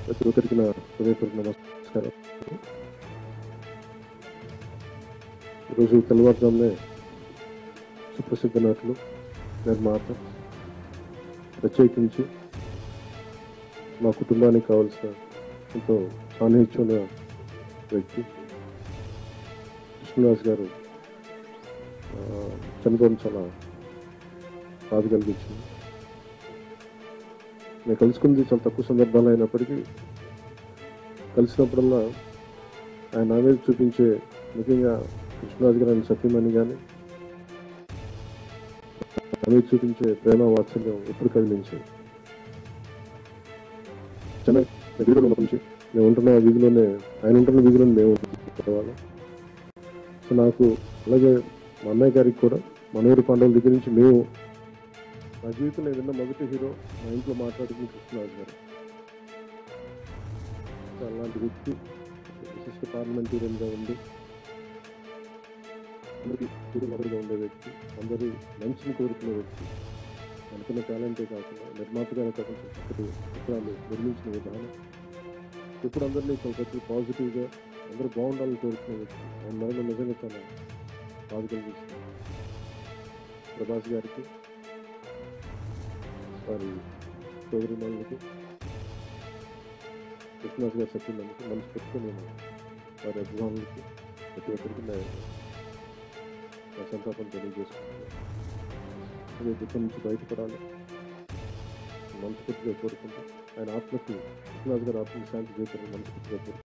ప్రతి ఒక్కరికి నా హృదయపూర్వక నమస్కారం ఈరోజు తెల్లవారుజామునే సుప్రసిద్ధ నటులు నిర్మాత ప్రత్యేకించి మా కుటుంబానికి కావాల్సిన ఎంతో సాన్నిహిత్యం ఉన్న వ్యక్తి కృష్ణదాస్ గారు ఆ, చనిపోవడం చాలా బాధ కలిగించింది నేను కలుసుకుంది చాలా తక్కువ సందర్భాలు అయినప్పటికీ కలిసినప్పుడల్లా ఆయన నా మీద చూపించే ముఖ్యంగా కృష్ణరాజు గారు ఆయన సత్యమణి కానీ నా మీద చూపించే ప్రేమ వాత్సల్యం ఎప్పుడు కదిలించేది చెన్నై వీధిలో ఉన్నప్పటి నుంచి మేము ఉంటున్న వీధిలోనే ఆయన ఉంటున్న వీధిలోనే మేము ఉంటున్నవాళ్ళం సో నాకు అలాగే మా అన్నయ్య గారికి కూడా మనూరు పాండవుల దగ్గర నుంచి మేము నా జీవితంలో ఏదైనా మొదటి హీరో మా ఇంట్లో మాట్లాడుకుని కృష్ణరాజు గారు సో అలాంటి వ్యక్తి విశిష్ట పార్లమెంటేరియన్గా ఉండి అందరికీ మొదలుగా ఉండే వ్యక్తి అందరూ మంచిని కోరుకునే వ్యక్తి అనుకున్న టాలెంటే కాకుండా నిర్మాతగా కాకుండా చక్కటి చిత్రాలు నిర్మించిన విధానం ఇప్పుడు అందరినీ కొంచెం పాజిటివ్గా అందరూ బాగుండాలని కోరుకునే వ్యక్తి ఆయన మరణం నిజంగా చాలా బాధ కలిగిస్తుంది ప్రభాస్ గారికి వారి సోదరి మనులకి కృష్ణదాస్ గారి సత్యంలోకి మనసు పెట్టుకుని నేను వారి అభిమానులకి ప్రతి ఒక్కరికి నా నా సంతాపం తెలియజేసుకుంటున్నాను అదే దుఃఖం నుంచి బయటపడాలి మనస్ఫూర్తిగా కోరుకుంటూ ఆయన ఆత్మకి కృష్ణదాస్ గారి ఆత్మకి శాంతి చేకూరని మనస్ఫూర్తిగా కోరుకుంటున్నాను